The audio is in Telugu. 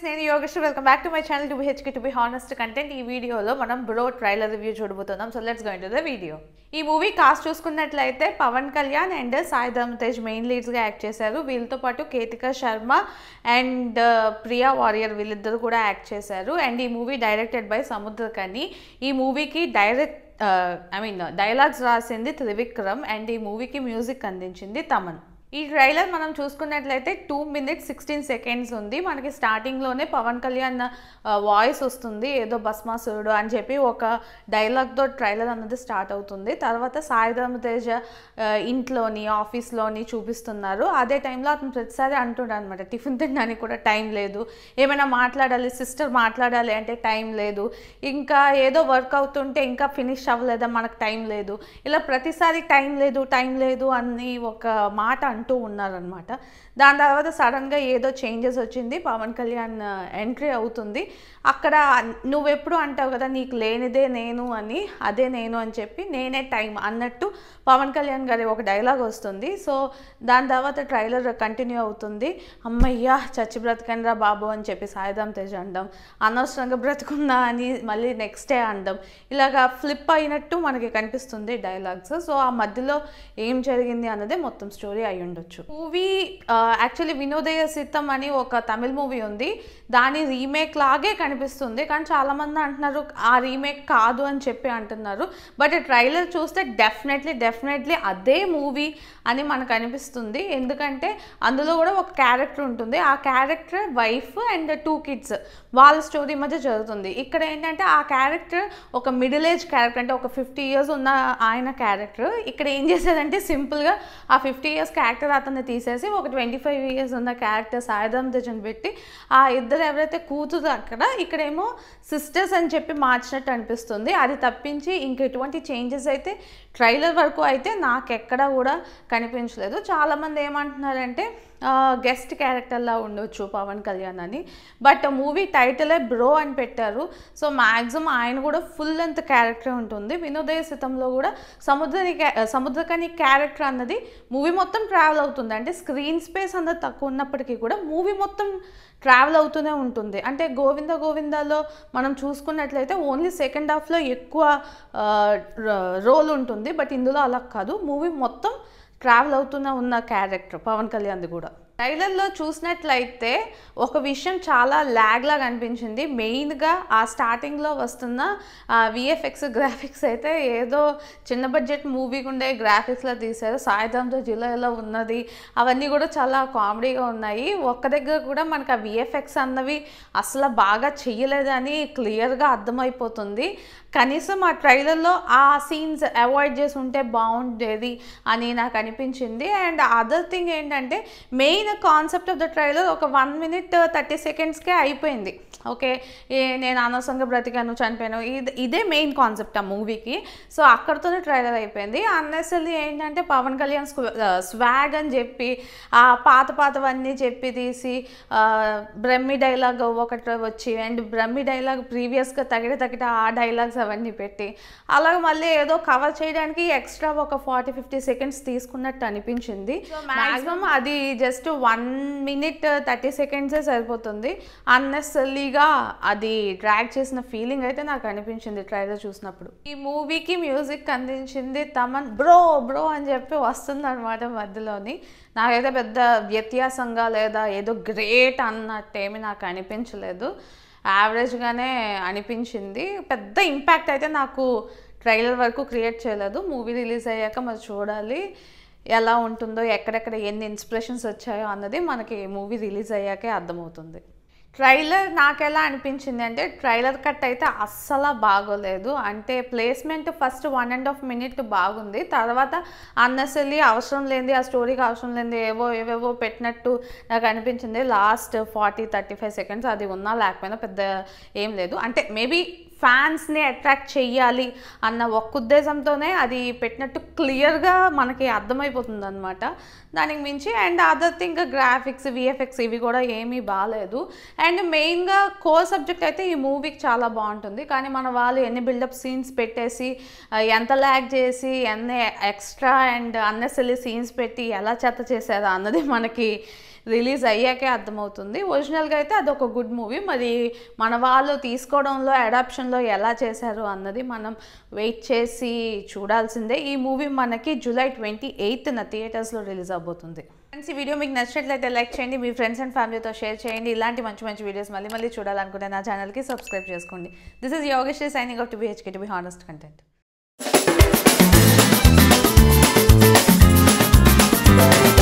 నేను Yogesh welcome back to my channel T హెచ్కి టు బి హానెస్ట్ కంటెంట్ ఈ వీడియోలో మనం బ్రో ట్రైలర్ రివ్యూ చూడబోతున్నాం so let's going to the video ఈ మూవీ కాస్ట్ చూసుకున్నట్లయితే పవన్ కళ్యాణ్ అండ్ సాయి ధమ్ తేజ్ మెయిన్ లీడ్స్గా యాక్ట్ చేశారు వీళ్ళతో పాటు కేతిక శర్మ అండ్ ప్రియా వారియర్ వీళ్ళిద్దరు కూడా యాక్ట్ చేశారు అండ్ ఈ మూవీ డైరెక్టెడ్ బై సముద్రకని ఈ మూవీకి డైరెక్ట్ ఐ మీన్ డైలాగ్స్ రాసింది త్రివిక్రమ్ అండ్ ఈ మూవీకి మ్యూజిక్ అందించింది తమన్ ఈ ట్రైలర్ మనం చూసుకున్నట్లయితే టూ మినిట్స్ సిక్స్టీన్ సెకండ్స్ ఉంది మనకి స్టార్టింగ్లోనే పవన్ కళ్యాణ్ వాయిస్ వస్తుంది ఏదో భస్మాసురుడు అని చెప్పి ఒక డైలాగ్తో ట్రైలర్ అన్నది స్టార్ట్ అవుతుంది తర్వాత సాయిధర్మ తేజ ఆ, ఇంట్లోని ఆఫీస్లోని చూపిస్తున్నారు అదే టైంలో అతను ప్రతిసారి అంటున్నాడు అనమాట టిఫిన్ తినడానికి కూడా టైం లేదు ఏమైనా మాట్లాడాలి సిస్టర్ మాట్లాడాలి అంటే టైం లేదు ఇంకా ఏదో వర్క్ అవుతుంటే ఇంకా ఫినిష్ అవ్వలేదా మనకు టైం లేదు ఇలా ప్రతిసారి టైం లేదు టైం లేదు అని ఒక మాట అంటూ ఉన్నారనమాట దాని తర్వాత సడన్గా ఏదో చేంజెస్ వచ్చింది పవన్ కళ్యాణ్ ఎంట్రీ అవుతుంది అక్కడ నువ్వెప్పుడు అంటావు కదా నీకు లేనిదే నేను అని అదే నేను అని చెప్పి నేనే టైం అన్నట్టు పవన్ కళ్యాణ్ గారి ఒక డైలాగ్ వస్తుంది సో దాని తర్వాత ట్రైలర్ కంటిన్యూ అవుతుంది అమ్మయ్యా చచ్చి బ్రతకండిరా బాబు అని చెప్పి సాయిధామ్ తేజ్ అండం అనవసరంగా బ్రతుకుందా అని మళ్ళీ నెక్స్ట్ డే అండం ఇలాగా ఫ్లిప్ అయినట్టు మనకి కనిపిస్తుంది డైలాగ్స్ సో ఆ మధ్యలో ఏం జరిగింది అన్నదే మొత్తం స్టోరీ అయి ఉండొచ్చు మూవీ యాక్చువల్లీ వినోదయ సిద్ధం అని ఒక తమిళ్ మూవీ ఉంది దాని రీమేక్ లాగే కనిపిస్తుంది కానీ చాలామంది అంటున్నారు ఆ రీమేక్ కాదు అని చెప్పి అంటున్నారు బట్ ట్రైలర్ చూస్తే డెఫినెట్లీ డెఫినెట్లీ అదే మూవీ అని మనకు అనిపిస్తుంది ఎందుకంటే అందులో కూడా ఒక క్యారెక్టర్ ఉంటుంది ఆ character wife and two kids వాళ్ళ స్టోరీ మధ్య జరుగుతుంది ఇక్కడ ఏంటంటే ఆ క్యారెక్టర్ ఒక మిడిల్ ఏజ్ క్యారెక్టర్ అంటే ఒక ఫిఫ్టీ ఇయర్స్ ఉన్న ఆయన క్యారెక్టర్ ఇక్కడ ఏం చేసేదంటే సింపుల్గా ఆ ఫిఫ్టీ ఇయర్స్ క్యారెక్టర్ అతన్ని తీసేసి ఒక ట్వంటీ ఫైవ్ ఇయర్స్ ఉన్న క్యారెక్టర్ సాయిధం తేజన్ పెట్టి ఆ ఇద్దరు ఎవరైతే కూతురు అక్కడ ఇక్కడేమో సిస్టర్స్ అని చెప్పి మార్చినట్టు అనిపిస్తుంది అది తప్పించి ఇంక ఎటువంటి చేంజెస్ అయితే ట్రైలర్ వరకు అయితే నాకెక్కడా కూడా కనిపించలేదు చాలామంది ఏమంటున్నారంటే గెస్ట్ క్యారెక్టర్లా ఉండొచ్చు పవన్ కళ్యాణ్ అని బట్ మూవీ టైటిలే బ్రో అని పెట్టారు సో మ్యాక్సిమం ఆయన కూడా ఫుల్ లెంత్ క్యారెక్టర్ ఉంటుంది వినోదయ సితంలో కూడా సముద్రని సముద్రకని క్యారెక్టర్ అన్నది మూవీ మొత్తం ట్రావెల్ అవుతుంది అంటే స్క్రీన్ స్పేస్ అన్నది తక్కువ ఉన్నప్పటికీ కూడా మూవీ మొత్తం ట్రావెల్ అవుతూనే ఉంటుంది అంటే గోవింద గోవిందాలో మనం చూసుకున్నట్లయితే ఓన్లీ సెకండ్ హాఫ్లో ఎక్కువ రోల్ ఉంటుంది బట్ ఇందులో అలా కాదు మూవీ మొత్తం ట్రావెల్ అవుతూనే ఉన్న క్యారెక్టర్ పవన్ కళ్యాణ్ది కూడా ట్రైలర్లో చూసినట్లయితే ఒక విషయం చాలా ల్యాగ్ లాగా అనిపించింది మెయిన్గా ఆ స్టార్టింగ్లో వస్తున్న విఎఫ్ఎక్స్ గ్రాఫిక్స్ అయితే ఏదో చిన్న బడ్జెట్ మూవీకి ఉండే గ్రాఫిక్స్లో తీశారు సాయిధంతో జిల్లాలో ఉన్నది అవన్నీ కూడా చాలా కామెడీగా ఉన్నాయి ఒక్క దగ్గర కూడా మనకు ఆ విఎఫ్ఎక్స్ అన్నవి అసలు బాగా చెయ్యలేదని క్లియర్గా అర్థమైపోతుంది కనీసం ఆ ట్రైలర్లో ఆ సీన్స్ అవాయిడ్ చేసి ఉంటే బాగుండేది అని నాకు అనిపించింది అండ్ అదర్ థింగ్ ఏంటంటే main concept of the trailer ఒక వన్ మినిట్ థర్టీ సెకండ్స్కే అయిపోయింది ఓకే ఏ నేను అనవసరంగా బ్రతికాను చనిపోయాను ఇది ఇదే మెయిన్ కాన్సెప్ట్ ఆ మూవీకి సో అక్కడితోనే ట్రైలర్ అయిపోయింది అన్నెసరీ ఏంటంటే పవన్ కళ్యాణ్ స్వాగ్ అని చెప్పి ఆ పాత పాతవన్నీ చెప్పి తీసి ఆ, బ్రహ్మి డైలాగ్ ఒకటి వచ్చి అండ్ బ్రహ్మి డైలాగ్ ప్రీవియస్గా తగిట తగిట ఆ డైలాగ్స్ అవన్నీ పెట్టి అలాగే మళ్ళీ ఏదో కవర్ చేయడానికి ఎక్స్ట్రా ఒక ఫార్టీ ఫిఫ్టీ సెకండ్స్ తీసుకున్నట్టు అనిపించింది మాక్సిమం అది జస్ట్ వన్ మినిట్ థర్టీ సెకండ్సే సరిపోతుంది అన్నెసరీగా అది డ్రాగ్ చేసిన ఫీలింగ్ అయితే నాకు అనిపించింది ట్రైలర్ చూసినప్పుడు ఈ మూవీకి మ్యూజిక్ అందించింది తమన్ బ్రో బ్రో అని చెప్పి వస్తుంది అనమాట మధ్యలోని నాకైతే పెద్ద వ్యత్యాసంగా లేదా ఏదో గ్రేట్ అన్నట్టేమి నాకు అనిపించలేదు యావరేజ్గానే అనిపించింది పెద్ద ఇంపాక్ట్ అయితే నాకు ట్రైలర్ వరకు క్రియేట్ చేయలేదు మూవీ రిలీజ్ అయ్యాక మరి చూడాలి ఎలా ఉంటుందో ఎక్కడెక్కడ ఎన్ని ఇన్స్పిరేషన్స్ వచ్చాయో అన్నది మనకి మూవీ రిలీజ్ అయ్యాకే అర్థమవుతుంది ట్రైలర్ నాకు ఎలా అనిపించింది అంటే ట్రైలర్ కట్ అయితే అస్సలు బాగోలేదు అంటే placement first one and half minute బాగుంది తర్వాత అన్నెసరీ అవసరం లేనిది ఆ స్టోరీకి అవసరం లేనిది ఏవో ఏవేవో పెట్టినట్టు నాకు అనిపించింది last forty thirty five seconds అది ఉన్నా లేకపోయినా పెద్ద ఏం లేదు అంటే మేబీ ఫ్యాన్స్ని అట్రాక్ట్ చెయ్యాలి అన్న ఒక్క ఉద్దేశంతోనే అది పెట్టినట్టు క్లియర్గా మనకి అర్థమైపోతుంది అనమాట దానికి మించి and other thing graphics VFX ఇవి కూడా ఏమీ బాగాలేదు అండ్ మెయిన్గా కోర్ సబ్జెక్ట్ అయితే ఈ మూవీకి చాలా బాగుంటుంది కానీ మన వాళ్ళు ఎన్ని బిల్డప్ సీన్స్ పెట్టేసి ఆ, ఎంత ల్యాగ్ చేసి ఎన్ని ఎక్స్ట్రా అండ్ అన్నెసరీ సీన్స్ పెట్టి ఎలా చెత్త చేశారా అన్నది మనకి రిలీజ్ అయ్యాకే అర్థమవుతుంది ఒరిజినల్గా అయితే అదొక గుడ్ మూవీ మరి మన వాళ్ళు తీసుకోవడంలో అడాప్షన్లో ఎలా చేశారు అన్నది మనం వెయిట్ చేసి చూడాల్సిందే ఈ మూవీ మనకి జూలై ట్వంటీ ఎయిత్న థియేటర్స్లో రిలీజ్ అవబోతుంది ఫ్రెండ్స్ ఈ వీడియో మీకు నచ్చినట్లయితే లైక్ చేయండి మీ ఫ్రెండ్స్ అండ్ ఫ్యామిలీతో షేర్ చేయండి ఇలాంటి మంచి మంచి వీడియోస్ మళ్ళీ మళ్ళీ చూడాలనుకుంటే నా ఛానల్కి సబ్స్క్రైబ్ చేసుకోండి this is Yogesh signing off T B హెచ్కే టు బి హానెస్ట్ కంటెంట్